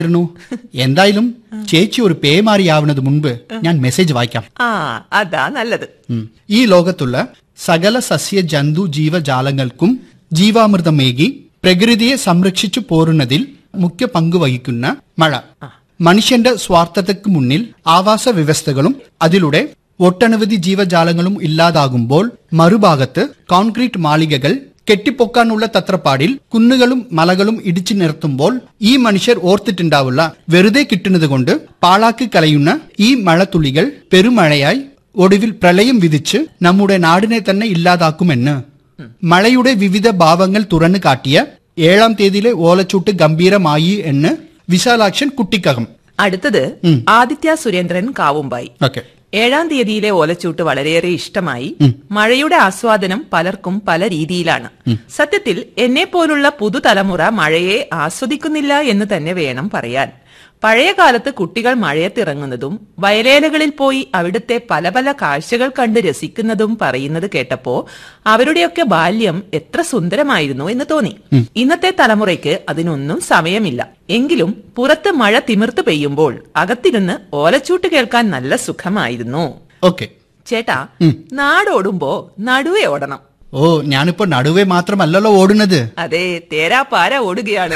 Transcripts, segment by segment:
ായിരുന്നു എന്തായാലും ചേച്ചി ഒരു പേമാരിയാവുന്നത് മുൻപ് ഞാൻ മെസ്സേജ് വായിക്കാം ആ അതാ നല്ലത് ഉം. ഈ ലോകത്തുള്ള സകല സസ്യ ജന്തു ജീവജാലങ്ങൾക്കും ജീവാമൃതമേകി പ്രകൃതിയെ സംരക്ഷിച്ചു പോരുന്നതിൽ മുഖ്യ പങ്ക് വഹിക്കുന്ന മഴ മനുഷ്യന്റെ സ്വാർത്ഥതയ്ക്ക് മുന്നിൽ ആവാസ വ്യവസ്ഥകളും അതിലൂടെ ഒട്ടനവധി ജീവജാലങ്ങളും ഇല്ലാതാകുമ്പോൾ മറുഭാഗത്ത് കോൺക്രീറ്റ് മാളികകൾ കെട്ടിപ്പൊക്കാനുള്ള തത്രപ്പാടിൽ കുന്നുകളും മലകളും ഇടിച്ചു നിർത്തുമ്പോൾ ഈ മനുഷ്യർ ഓർത്തിട്ടുണ്ടാവില്ല വെറുതെ കിട്ടുന്നത് കൊണ്ട് പാഴാക്കി കളയുന്ന ഈ മഴത്തുള്ളികൾ പെരുമഴയായി ഒടുവിൽ പ്രളയം വിധിച്ച് നമ്മുടെ നാടിനെ തന്നെ ഇല്ലാതാക്കുമെന്ന് മഴയുടെ വിവിധ ഭാവങ്ങൾ തുറന്നു കാട്ടിയ ഏഴാം തീയതിയിലെ ഓലച്ചൂട്ട് ഗംഭീരമായി എന്ന് വിശാലാക്ഷൻ കുട്ടിക്കകം അടുത്തത് ആദിത്യ സുരേന്ദ്രൻ കാവുമ്പായി ഓക്കെ ഏഴാം തീയതിയിലെ ഓലച്ചൂട്ട് വളരെയേറെ ഇഷ്ടമായി മഴയുടെ ആസ്വാദനം പലർക്കും പല രീതിയിലാണ് സത്യത്തിൽ എന്നെ പോലുള്ള പുതുതലമുറ മഴയെ ആസ്വദിക്കുന്നില്ല എന്ന് തന്നെ വേണം പറയാൻ പഴയ കാലത്ത് കുട്ടികൾ മഴയത്തിറങ്ങുന്നതും വയലേലകളിൽ പോയി അവിടുത്തെ പല പല കാഴ്ചകൾ കണ്ട് രസിക്കുന്നതും പറയുന്നത് കേട്ടപ്പോ അവരുടെയൊക്കെ ബാല്യം എത്ര സുന്ദരമായിരുന്നു എന്ന് തോന്നി ഇന്നത്തെ തലമുറയ്ക്ക് അതിനൊന്നും സമയമില്ല എങ്കിലും പുറത്ത് മഴ തിമിർത്ത് പെയ്യുമ്പോൾ അകത്തിരുന്ന് ഓലച്ചൂട്ട് കേൾക്കാൻ നല്ല സുഖമായിരുന്നു ഓക്കെ ചേട്ടാ നാടോടുമ്പോ നടുവേ ഓടണം ഓ ഞാനിപ്പോ നടുവേ മാത്രമല്ലല്ലോ ഓടുന്നത് അതെ തേരാ പാര ഓടുകയാണ്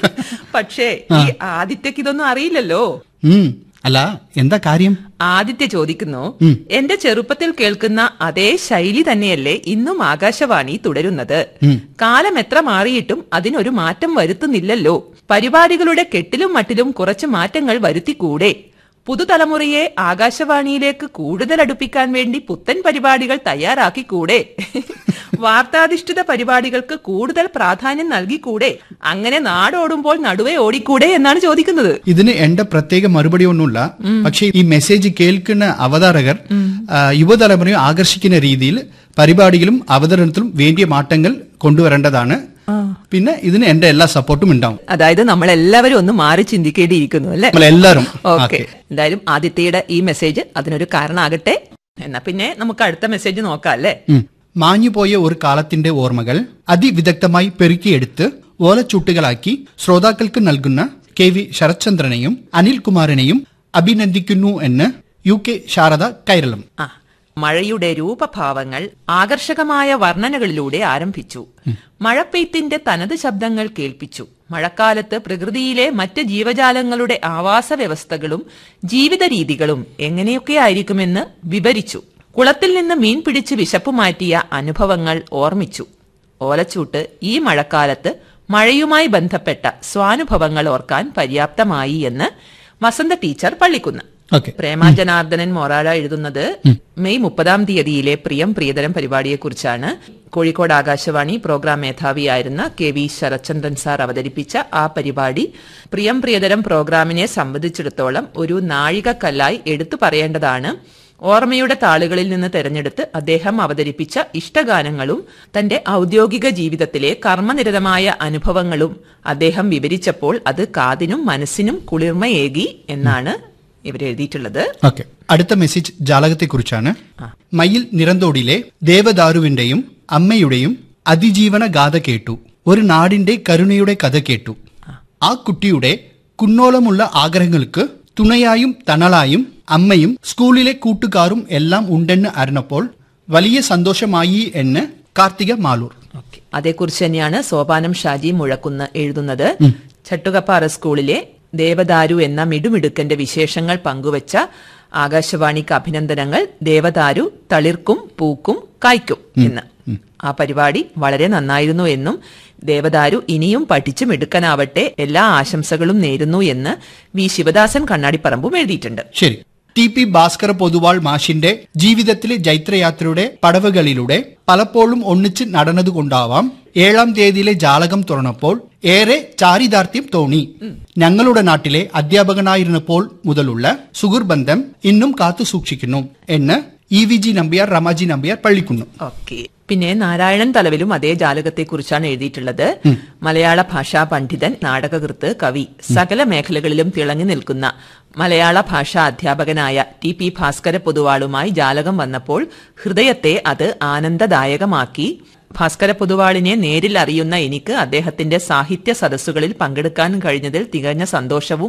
പക്ഷേ ഈ ആദിത്യക്ക് ഇതൊന്നും അറിയില്ലല്ലോ ഉം അല്ല എന്താ കാര്യം ആദിത്യ ചോദിക്കുന്നു എന്റെ ചെറുപ്പത്തിൽ കേൾക്കുന്ന അതേ ശൈലി തന്നെയല്ലേ ഇന്നും ആകാശവാണി തുടരുന്നത് കാലം എത്ര മാറിയിട്ടും അതിനൊരു മാറ്റം വരുത്തുന്നില്ലല്ലോ പരിപാടികളുടെ കെട്ടിലും മട്ടിലും കുറച്ച് മാറ്റങ്ങൾ വരുത്തിക്കൂടെ പുതുതലമുറയെ ആകാശവാണിയിലേക്ക് കൂടുതൽ അടുപ്പിക്കാൻ വേണ്ടി പുത്തൻ പരിപാടികൾ തയ്യാറാക്കിക്കൂടെ വാർത്താധിഷ്ഠിത പരിപാടികൾക്ക് കൂടുതൽ പ്രാധാന്യം നൽകിക്കൂടെ അങ്ങനെ നാടോടുമ്പോൾ നടുവേ ഓടിക്കൂടെ എന്നാണ് ചോദിക്കുന്നത് ഇതിന് എന്റെ പ്രത്യേക മറുപടി ഒന്നുമില്ല പക്ഷേ ഈ മെസ്സേജ് കേൾക്കുന്ന അവതാരകർ ആ, യുവതലമുറയെ ആകർഷിക്കുന്ന രീതിയിൽ പരിപാടികളും അവതരണത്തിലും വേണ്ടിയ മാറ്റങ്ങൾ കൊണ്ടുവരേണ്ടതാണ് പിന്നെ ഇതിന് എന്റെ എല്ലാ സപ്പോർട്ടും ഉണ്ടാവും അതായത് നമ്മൾ എല്ലാവരും ഒന്ന് മാറി ചിന്തിക്കേണ്ടിയിരിക്കുന്നു അല്ലെ നമ്മളെല്ലാരും ഓക്കെ എന്തായാലും ആദിത്യയുടെ ഈ മെസ്സേജ് അതിനൊരു കാരണമാകട്ടെ എന്നാ പിന്നെ നമുക്ക് അടുത്ത മെസ്സേജ് നോക്കാം അല്ലേ ഉം. മാഞ്ഞുപോയ ഒരു കാലത്തിന്റെ ഓർമ്മകൾ അതിവിദഗ്ധമായി പെരുക്കിയെടുത്ത് ഓലച്ചൂട്ടുകളാക്കി ശ്രോതാക്കൾക്ക് നൽകുന്ന കെ വി ശരത്ചന്ദ്രനെയും അനിൽകുമാറിനെയും അഭിനന്ദിക്കുന്നു എന്ന് യു കെ ശാരദ കൈരളം ആ മഴയുടെ രൂപഭാവങ്ങൾ ആകർഷകമായ വർണ്ണനകളിലൂടെ ആരംഭിച്ചു മഴപ്പെയ്ത്തിന്റെ തനത് ശബ്ദങ്ങൾ കേൾപ്പിച്ചു മഴക്കാലത്ത് പ്രകൃതിയിലെ മറ്റ് ജീവജാലങ്ങളുടെ ആവാസ വ്യവസ്ഥകളും ജീവിത രീതികളും എങ്ങനെയൊക്കെ ആയിരിക്കുമെന്ന് വിവരിച്ചു കുളത്തിൽ നിന്ന് മീൻ പിടിച്ച് വിശപ്പ് മാറ്റിയ അനുഭവങ്ങൾ ഓർമ്മിച്ചു ഓലച്ചൂട്ട് ഈ മഴക്കാലത്ത് മഴയുമായി ബന്ധപ്പെട്ട സ്വാനുഭവങ്ങൾ ഓർക്കാൻ പര്യാപ്തമായി എന്ന് വസന്ത ടീച്ചർ പള്ളിക്കുന്ന് ഓക്കെ പ്രേമ ജനാർദ്ദനൻ മൊറാഴ എഴുതുന്നത് മെയ് മുപ്പതാം തീയതിയിലെ പ്രിയം പ്രിയതരം പരിപാടിയെക്കുറിച്ചാണ് കോഴിക്കോട് ആകാശവാണി പ്രോഗ്രാം മേധാവിയായിരുന്ന കെ വി ശരത്ചന്ദ്രൻ സാർ അവതരിപ്പിച്ച ആ പരിപാടി പ്രിയം പ്രിയതരം പ്രോഗ്രാമിനെ സംബന്ധിച്ചിടത്തോളം ഒരു നാഴികക്കല്ലായി എടുത്തു പറയേണ്ടതാണ് ഓർമ്മയുടെ താളുകളിൽ നിന്ന് തെരഞ്ഞെടുത്ത് അദ്ദേഹം അവതരിപ്പിച്ച ഇഷ്ടഗാനങ്ങളും തന്റെ ഔദ്യോഗിക ജീവിതത്തിലെ കർമ്മനിരതമായ അനുഭവങ്ങളും അദ്ദേഹം വിവരിച്ചപ്പോൾ അത് കാതിനും മനസ്സിനും കുളിർമയേകി എന്നാണ് ഇവരെഴുതിയിട്ടുള്ളത് ഓക്കെ അടുത്ത മെസ്സേജ് ജാലകത്തെക്കുറിച്ചാണ് മയിൽ നിറന്തോടിലെ ദേവദാരുവിന്റെയും അമ്മയുടെയും അതിജീവന ഗാഥ കേട്ടു ഒരു നാടിന്റെ കരുണയുടെ കഥ കേട്ടു ആ കുട്ടിയുടെ കുന്നോളമുള്ള ആഗ്രഹങ്ങൾക്ക് തുണയായും തണലായും അമ്മയും സ്കൂളിലെ കൂട്ടുകാരും എല്ലാം ഉണ്ടെന്ന് അറിഞ്ഞപ്പോൾ വലിയ സന്തോഷമായി എന്ന് കാർത്തിക മാലൂർ ഓക്കെ അതേക്കുറിച്ച് തന്നെയാണ് സോപാനം ഷാജി മുഴക്കുന്ന് എഴുതുന്നത് ചട്ടുകപ്പാറ സ്കൂളിലെ ദേവദാരു എന്ന മിടുമിടുക്കന്റെ വിശേഷങ്ങൾ പങ്കുവച്ച ആകാശവാണിക്ക് അഭിനന്ദനങ്ങൾ ദേവദാരു തളിർക്കും പൂക്കും കായ്ക്കും എന്ന് ആ പരിപാടി വളരെ നന്നായിരുന്നു എന്നും ദേവദാരു ഇനിയും പഠിച്ചു മിടുക്കനാവട്ടെ എല്ലാ ആശംസകളും നേരുന്നു എന്ന് വി ശിവദാസൻ കണ്ണാടിപ്പറമ്പും എഴുതിയിട്ടുണ്ട് ശരി ടി പി ഭാസ്കര പൊതുവാൾ മാഷിന്റെ ജീവിതത്തിലെ ജൈത്രയാത്രയുടെ പടവുകളിലൂടെ പലപ്പോഴും ഒന്നിച്ച് നടന്നതുകൊണ്ടാവാം ഏഴാം തീയതിയിലെ ജാലകം തുറന്നപ്പോൾ ഏറെ ചാരിതാർത്ഥ്യം തോന്നി ഞങ്ങളുടെ നാട്ടിലെ അധ്യാപകനായിരുന്നപ്പോൾ മുതലുള്ള സുഹൃബന്ധം ഇന്നും കാത്തു സൂക്ഷിക്കുന്നു എന്ന് E V G Nambiar Ramaji Nambiar Pallikkunnu okay പിന്നെ നാരായണൻ തലവിലും അതേ ജാലകത്തെക്കുറിച്ചാണ് എഴുതിയിട്ടുള്ളത് മലയാള ഭാഷാ പണ്ഡിതൻ നാടകകൃത്ത് കവി സകല മേഖലകളിലും തിളങ്ങി നിൽക്കുന്ന മലയാള ഭാഷാ അധ്യാപകനായ ടി പി ഭാസ്കര പൊതുവാളുമായി ജാലകം വന്നപ്പോൾ ഹൃദയത്തെ അത് ആനന്ദദായകമാക്കി ഭാസ്കര പൊതുവാളിനെ നേരിൽ അറിയുന്ന എനിക്ക് അദ്ദേഹത്തിന്റെ സാഹിത്യ സദസ്സുകളിൽ പങ്കെടുക്കാൻ കഴിഞ്ഞതിൽ തികഞ്ഞ സന്തോഷവും